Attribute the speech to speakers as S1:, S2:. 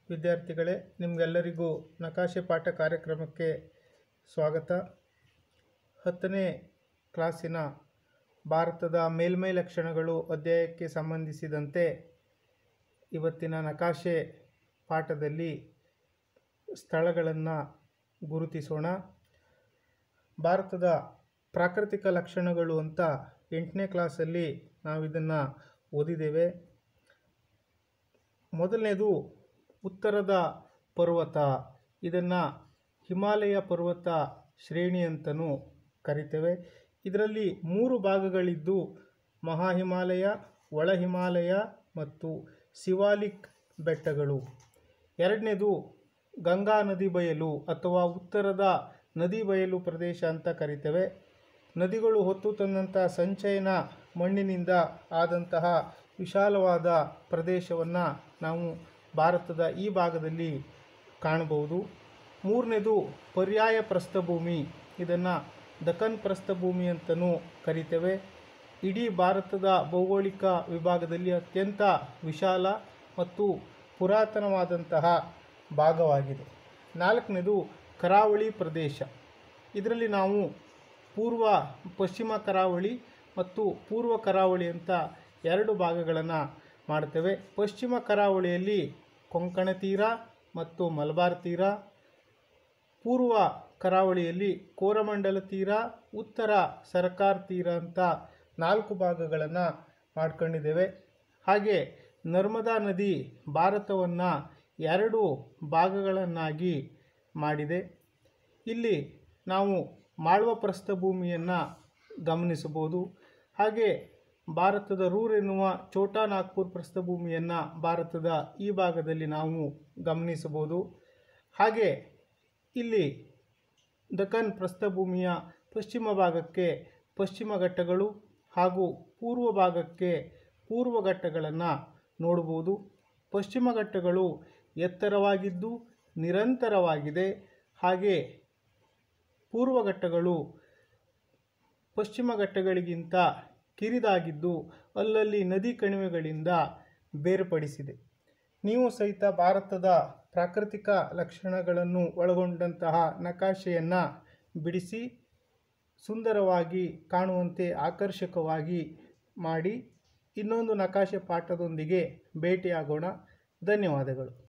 S1: ವಿದ್ಯಾರ್ಥಿಗಳೇ ನಿಮಗೆಲ್ಲರಿಗೂ ನಕಾಶೆ ಪಾಠ ಕಾರ್ಯಕ್ರಮಕ್ಕೆ ಸ್ವಾಗತ ಹತ್ತನೇ ಕ್ಲಾಸಿನ ಭಾರತದ ಮೇಲ್ಮೈ ಲಕ್ಷಣಗಳು ಅಧ್ಯಾಯಕ್ಕೆ ಸಂಬಂಧಿಸಿದಂತೆ ಇವತ್ತಿನ ನಕಾಶೆ ಪಾಠದಲ್ಲಿ ಸ್ಥಳಗಳನ್ನು ಗುರುತಿಸೋಣ ಭಾರತದ ಪ್ರಾಕೃತಿಕ ಲಕ್ಷಣಗಳು ಅಂತ ಎಂಟನೇ ಕ್ಲಾಸಲ್ಲಿ ನಾವು ಇದನ್ನು ಓದಿದ್ದೇವೆ ಮೊದಲನೇದು ಉತ್ತರದ ಪರ್ವತ ಇದನ್ನು ಹಿಮಾಲಯ ಪರ್ವತ ಶ್ರೇಣಿ ಅಂತಲೂ ಕರಿತೇವೆ ಇದರಲ್ಲಿ ಮೂರು ಭಾಗಗಳಿದ್ದು ಮಹಾ ಹಿಮಾಲಯ ಒಳ ಹಿಮಾಲಯ ಮತ್ತು ಸಿವಾಲಿಕ್ ಬೆಟ್ಟಗಳು ಎರಡನೇದು ಗಂಗಾ ನದಿ ಬಯಲು ಅಥವಾ ಉತ್ತರದ ನದಿ ಬಯಲು ಪ್ರದೇಶ ಅಂತ ಕರಿತೇವೆ ನದಿಗಳು ಹೊತ್ತು ತಂದಂಥ ಸಂಚಯನ ಮಣ್ಣಿನಿಂದ ಆದಂತಹ ವಿಶಾಲವಾದ ಪ್ರದೇಶವನ್ನು ನಾವು ಭಾರತದ ಈ ಭಾಗದಲ್ಲಿ ಕಾಣಬಹುದು ಮೂರನೇದು ಪರ್ಯಾಯ ಪ್ರಸ್ಥಭೂಮಿ ಇದನ್ನು ದಖನ್ ಪ್ರಸ್ಥಭೂಮಿ ಅಂತಲೂ ಕರಿತೇವೆ ಇಡೀ ಭಾರತದ ಭೌಗೋಳಿಕ ವಿಭಾಗದಲ್ಲಿ ಅತ್ಯಂತ ವಿಶಾಲ ಮತ್ತು ಪುರಾತನವಾದಂತಹ ಭಾಗವಾಗಿದೆ ನಾಲ್ಕನೇದು ಕರಾವಳಿ ಪ್ರದೇಶ ಇದರಲ್ಲಿ ನಾವು ಪೂರ್ವ ಪಶ್ಚಿಮ ಕರಾವಳಿ ಮತ್ತು ಪೂರ್ವ ಕರಾವಳಿ ಅಂತ ಎರಡು ಭಾಗಗಳನ್ನು ಮಾಡ್ತೇವೆ ಪಶ್ಚಿಮ ಕರಾವಳಿಯಲ್ಲಿ ಕೊಂಕಣ ತೀರ ಮತ್ತು ಮಲಬಾರ್ ತೀರ ಪೂರ್ವ ಕರಾವಳಿಯಲ್ಲಿ ಕೋರಮಂಡಲ ತೀರ ಉತ್ತರ ಸರ್ಕಾರ್ ತೀರ ಅಂತ ನಾಲ್ಕು ಭಾಗಗಳನ್ನು ಮಾಡ್ಕೊಂಡಿದ್ದೇವೆ ಹಾಗೆ ನರ್ಮದಾ ನದಿ ಭಾರತವನ್ನು ಎರಡು ಭಾಗಗಳನ್ನಾಗಿ ಮಾಡಿದೆ ಇಲ್ಲಿ ನಾವು ಮಾಳ್ವ ಪ್ರಸ್ಥಭೂಮಿಯನ್ನು ಗಮನಿಸಬಹುದು ಹಾಗೆ ಭಾರತದ ರೂರ್ ಎನ್ನುವ ಛೋಟಾ ನಾಗ್ಪುರ್ ಪ್ರಸ್ಥಭೂಮಿಯನ್ನು ಭಾರತದ ಈ ಭಾಗದಲ್ಲಿ ನಾವು ಗಮನಿಸಬಹುದು ಹಾಗೆ ಇಲ್ಲಿ ದಖನ್ ಪ್ರಸ್ಥಭೂಮಿಯ ಪಶ್ಚಿಮ ಭಾಗಕ್ಕೆ ಪಶ್ಚಿಮ ಘಟ್ಟಗಳು ಹಾಗೂ ಪೂರ್ವ ಭಾಗಕ್ಕೆ ಪೂರ್ವ ಘಟ್ಟಗಳನ್ನು ನೋಡಬಹುದು ಪಶ್ಚಿಮ ಘಟ್ಟಗಳು ಎತ್ತರವಾಗಿದ್ದು ನಿರಂತರವಾಗಿದೆ ಹಾಗೆ ಪೂರ್ವ ಘಟ್ಟಗಳು ಪಶ್ಚಿಮ ಘಟ್ಟಗಳಿಗಿಂತ ಕಿರಿದಾಗಿದ್ದು ಅಲ್ಲಲ್ಲಿ ನದಿ ಕಣಿವೆಗಳಿಂದ ಬೇರ್ಪಡಿಸಿದೆ ನೀವು ಸಹಿತ ಭಾರತದ ಪ್ರಾಕೃತಿಕ ಲಕ್ಷಣಗಳನ್ನು ಒಳಗೊಂಡಂತಹ ನಕಾಶೆಯನ್ನು ಬಿಡಿಸಿ ಸುಂದರವಾಗಿ ಕಾಣುವಂತೆ ಆಕರ್ಷಕವಾಗಿ ಮಾಡಿ ಇನ್ನೊಂದು ನಕಾಶೆ ಪಾಠದೊಂದಿಗೆ ಭೇಟಿಯಾಗೋಣ ಧನ್ಯವಾದಗಳು